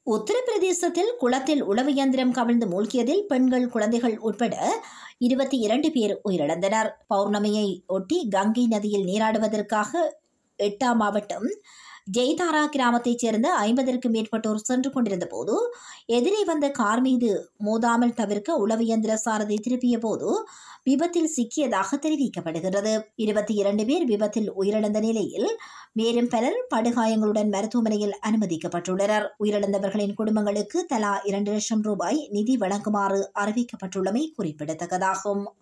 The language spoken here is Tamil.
உத்தரப்பிரதேசத்தில் குளத்தில் உளவு இயந்திரம் கவிழ்ந்து மூழ்கியதில் பெண்கள் குழந்தைகள் உட்பட இருபத்தி இரண்டு பேர் உயிரிழந்தனர் பௌர்ணமியை ஒட்டி கங்கை நதியில் நீராடுவதற்காக எட்டாம் மாவட்டம் ஜெய்தாரா கிராமத்தைச் சேர்ந்த ஐம்பதற்கும் மேற்பட்டோர் சென்று கொண்டிருந்த போது எதிரே வந்த கார் மீது மோதாமல் தவிர்க்க உளவு இயந்திர சாரதி திருப்பிய போது விபத்தில் சிக்கியதாக தெரிவிக்கப்படுகிறது இருபத்தி இரண்டு பேர் விபத்தில் உயிரிழந்த நிலையில் மேலும் பலர் படுகாயங்களுடன் மருத்துவமனையில் அனுமதிக்கப்பட்டுள்ளனர் உயிரிழந்தவர்களின் குடும்பங்களுக்கு தலா இரண்டு லட்சம் ரூபாய் நிதி வழங்குமாறு அறிவிக்கப்பட்டுள்ளமை குறிப்பிடத்தக்கதாகும்